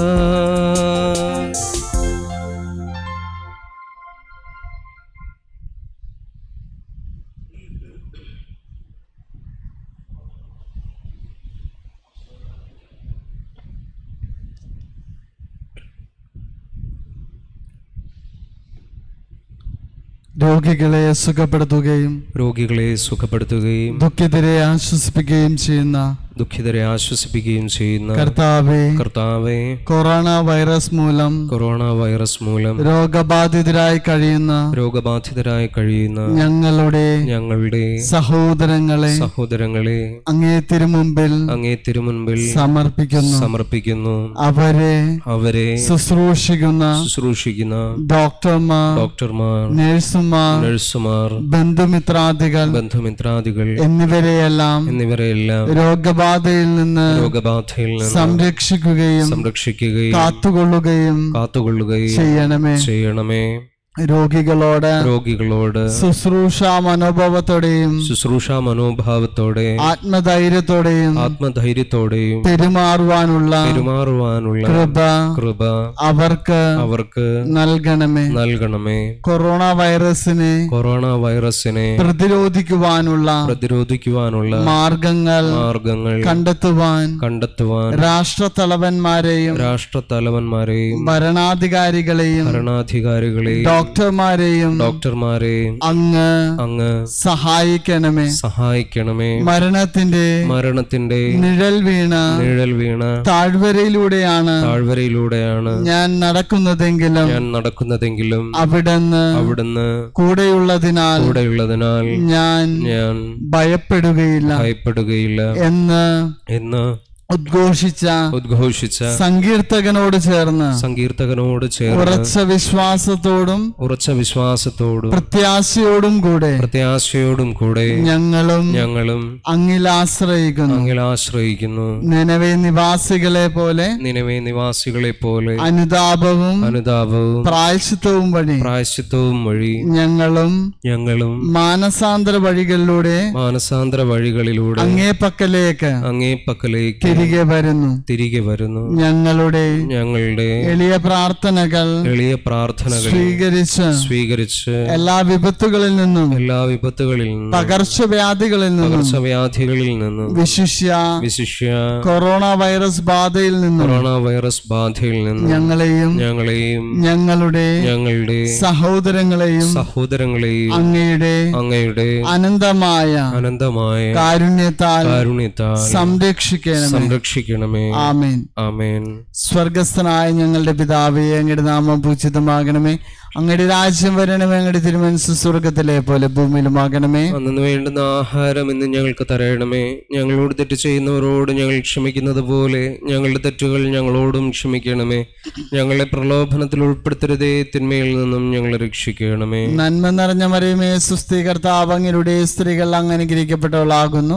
രോഗികളെ സുഖപ്പെടുത്തുകയും രോഗികളെ സുഖപ്പെടുത്തുകയും ദുഃഖിതരെ ആശ്വസിപ്പിക്കുകയും ചെയ്യുന്ന ദുഃഖിതരെ ആശ്വസിപ്പിക്കുകയും ചെയ്യുന്ന കർത്താവെ കർത്താവെ കൊറോണ വൈറസ് മൂലം കൊറോണ വൈറസ് മൂലം രോഗബാധിതരായി കഴിയുന്ന രോഗബാധിതരായി കഴിയുന്ന ഞങ്ങളുടെ ഞങ്ങളുടെ സഹോദരങ്ങളെ സഹോദരങ്ങളെ അങ്ങേ തിരുമുമ്പിൽ അങ്ങേ തിരുമുൻപിൽ സമർപ്പിക്കുന്നു സമർപ്പിക്കുന്നു അവരെ അവരെ ശുശ്രൂഷിക്കുന്ന ശുശ്രൂഷിക്കുന്ന ഡോക്ടർമാർ ഡോക്ടർമാർ നഴ്സുമാർ നഴ്സുമാർ ബന്ധുമിത്രാദികൾ ബന്ധുമിത്രാദികൾ എന്നിവരെയെല്ലാം എന്നിവരെയെല്ലാം രോഗബാധയിൽ നിന്ന് രോഗബാധയിൽ നിന്ന് സംരക്ഷിക്കുകയും സംരക്ഷിക്കുകയും കാത്തുകൊള്ളുകയും കാത്തുകൊള്ളുകയും ചെയ്യണമേ ചെയ്യണമേ രോഗികളോട് രോഗികളോട് ശുശ്രൂഷ മനോഭാവത്തോടെയും ശുശ്രൂഷ മനോഭാവത്തോടെ ആത്മധൈര്യത്തോടെയും ആത്മധൈര്യത്തോടെയും പെരുമാറുവാനുള്ള പെരുമാറുവാനുള്ള കൃപ കൃപ അവർക്ക് അവർക്ക് നൽകണമേ നൽകണമേ കൊറോണ വൈറസിനെ കൊറോണ വൈറസിനെ പ്രതിരോധിക്കുവാനുള്ള പ്രതിരോധിക്കുവാനുള്ള മാർഗങ്ങൾ മാർഗങ്ങൾ കണ്ടെത്തുവാൻ കണ്ടെത്തുവാൻ രാഷ്ട്രതലവന്മാരെയും രാഷ്ട്രത്തലവന്മാരെയും ഭരണാധികാരികളെയും ഭരണാധികാരികളെയും ഡോക്ടർമാരെയും ഡോക്ടർമാരെയും അങ്ങ് അങ്ങ് സഹായിക്കണമേ സഹായിക്കണമേ മരണത്തിന്റെ മരണത്തിന്റെ നിഴൽ വീണ നിഴൽ വീണ താഴ്വരയിലൂടെയാണ് താഴ്വരയിലൂടെയാണ് ഞാൻ നടക്കുന്നതെങ്കിലും ഞാൻ നടക്കുന്നതെങ്കിലും അവിടുന്ന് അവിടുന്ന് കൂടെയുള്ളതിനാൽ കൂടെയുള്ളതിനാൽ ഞാൻ ഞാൻ ഭയപ്പെടുകയില്ല ഭയപ്പെടുകയില്ല എന്ന് എന്ന് ഉദ്ഘോഷിച്ച ഉദ്ഘോഷിച്ച സങ്കീർത്തകനോട് ചേർന്ന് സങ്കീർത്തകനോട് ചേർന്ന് ഉറച്ച വിശ്വാസത്തോടും ഉറച്ച വിശ്വാസത്തോടും പ്രത്യാശയോടും കൂടെ പ്രത്യാശയോടും കൂടെ ഞങ്ങളും ഞങ്ങളും അങ്ങിൽ ആശ്രയിക്കുന്നു അങ്ങിൽ ആശ്രയിക്കുന്നു നിലവെ നിവാസികളെ പോലെ നിലവേ നിവാസികളെ പോലെ അനുതാപവും അനുതാപവും പ്രായശ്ചിത്തവും വഴി പ്രായശ്ചിത്വവും വഴി ഞങ്ങളും ഞങ്ങളും മാനസാന്തര വഴികളിലൂടെ മാനസാന്തര വഴികളിലൂടെ അങ്ങേ പക്കലേക്ക് അങ്ങേ പക്കലേക്ക് തിരികെ വരുന്നു തിരികെ വരുന്നു ഞങ്ങളുടെ ഞങ്ങളുടെ എളിയ പ്രാർത്ഥനകൾ എളിയ പ്രാർത്ഥനകൾ സ്വീകരിച്ച് സ്വീകരിച്ച് എല്ലാ വിപത്തുകളിൽ നിന്നും എല്ലാ വിപത്തുകളിൽ നിന്നും പകർച്ചവ്യാധികളിൽ നിന്നും പകർച്ചവ്യാധികളിൽ നിന്നും വിശിഷ്യ വിശിഷ്യ കൊറോണ വൈറസ് ബാധയിൽ നിന്നും കൊറോണ വൈറസ് ബാധയിൽ നിന്നും ഞങ്ങളെയും ഞങ്ങളെയും ഞങ്ങളുടെ ഞങ്ങളുടെ സഹോദരങ്ങളെയും സഹോദരങ്ങളെയും അങ്ങയുടെ അങ്ങയുടെ അനന്തമായ അനന്തമായ കാരുണ്യത്താൽ കാരുണ്യത്താൽ സംരക്ഷിക്കണമേ സംരക്ഷിക്കണമേ ആമേൻ ആമേൻ സ്വർഗസ്ഥനായ ഞങ്ങളുടെ പിതാവേ അങ്ങയുടെ നാമം പൂജിതമാകണമേ അങ്ങയുടെ രാജ്യം വരണമേ അങ്ങയുടെ തിരുമനസ് സ്വർഗത്തിലെ പോലെ ഭൂമിയിലുമാകണമേ അന്നു വേണ്ടുന്ന ആഹാരം ഇന്ന് ഞങ്ങൾക്ക് തരയണമേ ഞങ്ങളോട് തെറ്റ് ചെയ്യുന്നവരോട് ഞങ്ങൾ ക്ഷമിക്കുന്നത് പോലെ ഞങ്ങളുടെ തെറ്റുകൾ ഞങ്ങളോടും ക്ഷമിക്കണമേ ഞങ്ങളെ പ്രലോഭനത്തിൽ ഉൾപ്പെടുത്തരുതേ തിന്മയിൽ നിന്നും ഞങ്ങളെ രക്ഷിക്കണമേ നന്മ നിറഞ്ഞ മറിയമേ സുസ്ഥി കർത്താവ് അങ്ങയുടെ സ്ത്രീകൾ അങ്ങ് അനുഗ്രഹിക്കപ്പെട്ടവളാകുന്നു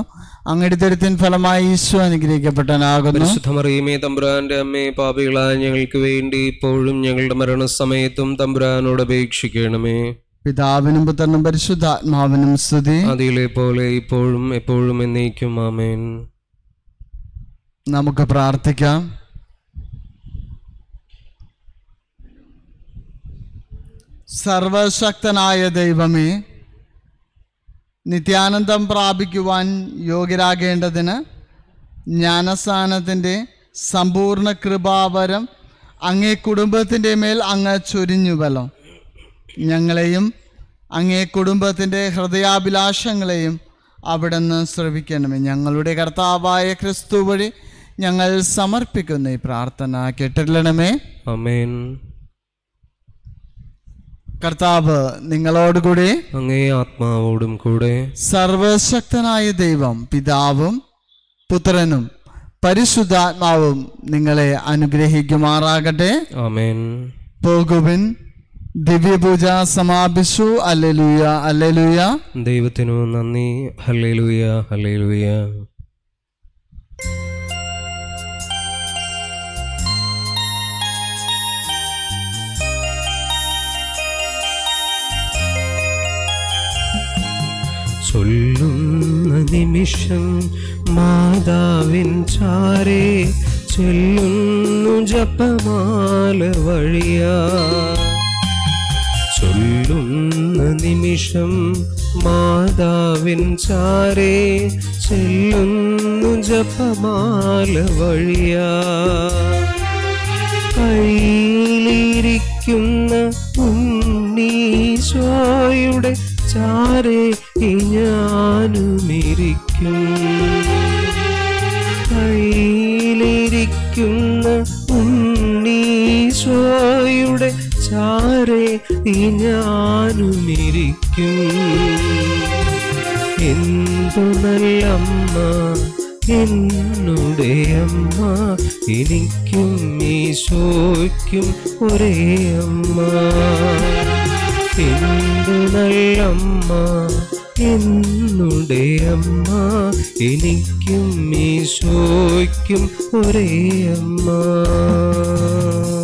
അങ്ങയുടെ ദരിദ്രത്തിൻ ഫലമായി ഈശോ അനുഗ്രഹിക്കപ്പെട്ടനാകുന്നു പരിശുദ്ധമറിയമേ തമ്പുരാന്റെ അമ്മേ പാപികളായ ഞങ്ങൾക്ക് വേണ്ടി ഇപ്പോഴും ഞങ്ങളുടെ മരണസമയത്തും തമ്പുരാനോട് അപേക്ഷിക്കണമേ പിതാവിനും പുത്രനും പരിശുദ്ധാത്മാവിനും സ്തുതി അതിലെ പോലെ ഇപ്പോഴും എപ്പോഴും എന്നേക്കും ആമേൻ നമുക്ക് പ്രാർത്ഥിക്കാം സർവശക്തനായ ദൈവമേ നിത്യാനന്ദം പ്രാപിക്കുവാൻ യോഗ്യരാകേണ്ടതിന് ജ്ഞാനസ്ഥാനത്തിൻ്റെ സമ്പൂർണ്ണ കൃപാവരം അങ്ങേ കുടുംബത്തിൻ്റെ മേൽ അങ്ങ് ചൊരിഞ്ഞുവല്ലോ ഞങ്ങളെയും അങ്ങേ കുടുംബത്തിൻ്റെ ഹൃദയാഭിലാഷങ്ങളെയും അവിടുന്ന് ശ്രവിക്കണമേ ഞങ്ങളുടെ കർത്താവായ ക്രിസ്തു വഴി ഞങ്ങൾ സമർപ്പിക്കുന്ന ഈ പ്രാർത്ഥന കേട്ടില്ലണമേ ആമേൻ കർത്താവ് നിങ്ങളോടുകൂടി അങ്ങേ ആത്മാവോടും കൂടെ സർവശക്തനായ ദൈവം പിതാവും പുത്രനും പരിശുദ്ധാത്മാവും നിങ്ങളെ അനുഗ്രഹിക്കുമാറാകട്ടെ ആമേൻ പോകുവിൻ ദിവ്യപൂജ സമാപിച്ചു അല്ലലുയ അല്ലലുയ ദൈവത്തിനു നന്ദി ഹല്ലേലൂയ ഹല്ലേലൂയ ചൊല്ലുന്ന നിമിഷം മാതാവിൻ ചാരേ ചെല്ലുന്നു ജപമാല വഴിയാ ചൊല്ലുന്ന നിമിഷം മാതാവിൻ ചാരേ ചെല്ലുന്നു ജപമാല വഴിയാ കയ്യിലിരിക്കുന്ന ഉണ്ണീശോയുടെ ചാരേ ഞാനുമിരിക്കും കയ്യിലിരിക്കുന്ന ഉണ്ണീശോയുടെ ചാരേ ഞാനുമിരിക്കും എന്തു നല്ലമ്മ എന്നുടെ അമ്മ എനിക്കും ഈശോയ്ക്കും ഒരേ അമ്മ എന്തു നല്ലമ്മ എന്നുടെ അമ്മ എനിക്കും ഈശോയ്ക്കും ഒരേ അമ്മ